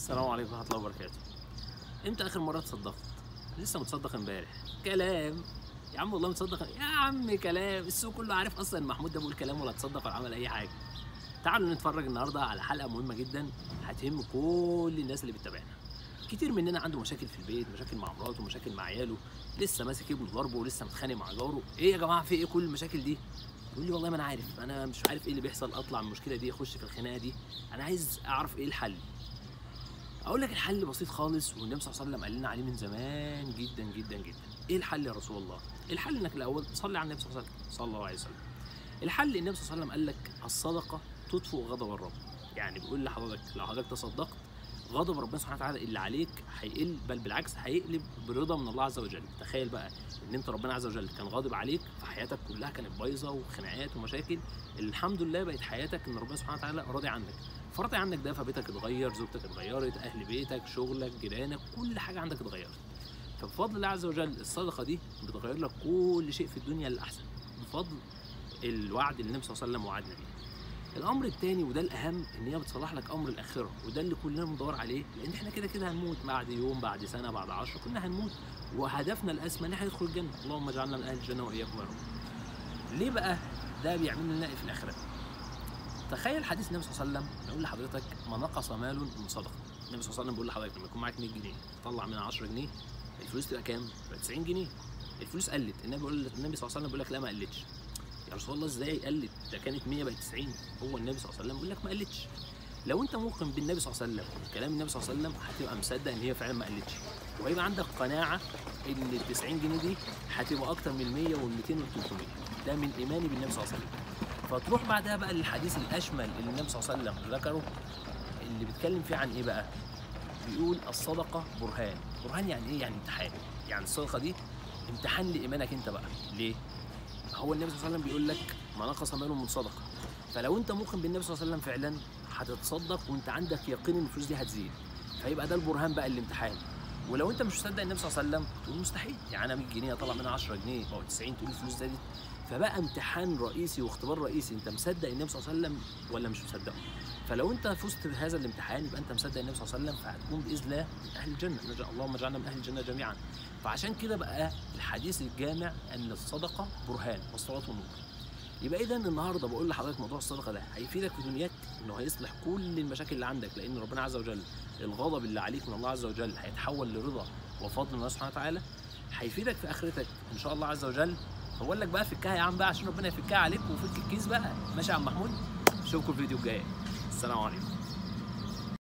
السلام عليكم ورحمة الله وبركاته. امتى آخر مرة تصدقت؟ لسه متصدق امبارح. كلام. يا عم والله متصدق يا عم كلام، السوق كله عارف أصلا إن محمود ده بيقول كلام ولا تصدق ولا عمل أي حاجة. تعالوا نتفرج النهارده على حلقة مهمة جدا هتهم كل الناس اللي بتتابعنا. كتير مننا عنده مشاكل في البيت، مشاكل مع مراته، مشاكل مع عياله، لسه ماسك ابنه ضربه ولسه متخانق مع جاره، إيه يا جماعة في إيه كل المشاكل دي؟ يقول لي والله ما انا عارف انا مش عارف ايه اللي بيحصل اطلع من المشكله دي اخش في الخناقه دي انا عايز اعرف ايه الحل اقول لك الحل بسيط خالص والنبي صلى الله عليه وسلم قال لنا عليه من زمان جدا جدا جدا ايه الحل يا رسول الله الحل انك الاول تصلي على النبي صلى الله عليه وسلم صلى الله عليه وسلم الحل النبي صلى الله عليه وسلم قال لك الصدقه تطفئ غضب الرب يعني بيقول لحضرتك لو حضرتك تصدقت غضب ربنا سبحانه وتعالى اللي عليك هيقل بل بالعكس هيقلب برضا من الله عز وجل تخيل بقى ان انت ربنا عز وجل كان غاضب عليك فحياتك كلها كانت بايظه وخناقات ومشاكل الحمد لله بقت حياتك ان ربنا سبحانه وتعالى راضي عنك فرضي عنك ده فبيتك اتغير زوجتك اتغيرت اهل بيتك شغلك جيرانك كل حاجه عندك اتغيرت فبفضل الله عز وجل الصدقه دي بتغير لك كل شيء في الدنيا للاحسن بفضل الوعد اللي النبي صلى الله عليه وسلم وعدنا بيه الامر الثاني وده الاهم ان هي بتصلح لك امر الاخره وده اللي كلنا بندور عليه لان احنا كده كده هنموت بعد يوم بعد سنه بعد عشرة كلنا هنموت وهدفنا الاسمى ان احنا ندخل الجنه اللهم اجعلنا من اهل الجنه واياكم يا رب ليه بقى ده بيعمل لنا ايه في الاخره تخيل حديث النبي صلى الله عليه وسلم بيقول لحضرتك ما نقص مال من صدقه النبي صلى الله عليه وسلم بيقول لحضرتك لما يكون معاك 100 جنيه تطلع منها 10 جنيه الفلوس تبقى كام؟ تبقى 90 جنيه الفلوس قلت النبي بيقول النبي صلى الله عليه وسلم بيقول لك لا ما قلتش يا رسول الله ازاي قلت ده كانت 100 بقت 90 هو النبي صلى الله عليه وسلم بيقول لك ما قلتش لو انت موقن بالنبي صلى الله عليه وسلم كلام النبي صلى الله عليه وسلم هتبقى مصدق ان هي فعلا ما قلتش وهيبقى عندك قناعه ان ال 90 جنيه دي هتبقى اكتر من ال 100 وال 200 وال 300 ده من ايماني بالنبي صلى الله عليه وسلم فتروح بعدها بقى للحديث الاشمل اللي النبي صلى الله عليه وسلم ذكره اللي بيتكلم فيه عن ايه بقى بيقول الصدقه برهان برهان يعني ايه يعني امتحان يعني الصدقه دي امتحان لايمانك انت بقى ليه هو النبي صلى الله عليه وسلم بيقول لك ما نقص مال من صدقه فلو انت موقن بالنبي صلى الله عليه وسلم فعلا هتتصدق وانت عندك يقين ان الفلوس دي هتزيد فيبقى ده البرهان بقى الامتحان ولو انت مش مصدق النبي صلى الله عليه وسلم تقول مستحيل يعني انا 100 جنيه اطلع منها 10 جنيه او 90 تقول الفلوس زادت فبقى امتحان رئيسي واختبار رئيسي انت مصدق النبي صلى الله عليه وسلم ولا مش مصدقه فلو انت فزت بهذا الامتحان يبقى انت مصدق النبي صلى الله عليه وسلم فهتكون باذن الله من اهل الجنه نجا اللهم اجعلنا من اهل الجنه جميعا فعشان كده بقى الحديث الجامع ان الصدقه برهان والصلاه والنور يبقى اذا النهارده بقول لحضرتك موضوع الصدقه ده هيفيدك في دنياك انه هيصلح كل المشاكل اللي عندك لان ربنا عز وجل الغضب اللي عليك من الله عز وجل هيتحول لرضا وفضل من الله سبحانه وتعالى هيفيدك في اخرتك ان شاء الله عز وجل فبقول لك بقى فكها يا عم بقى عشان ربنا يفكها عليك وفك الكيس بقى ماشي يا عم محمود اشوفكم الفيديو الجاي السلام عليكم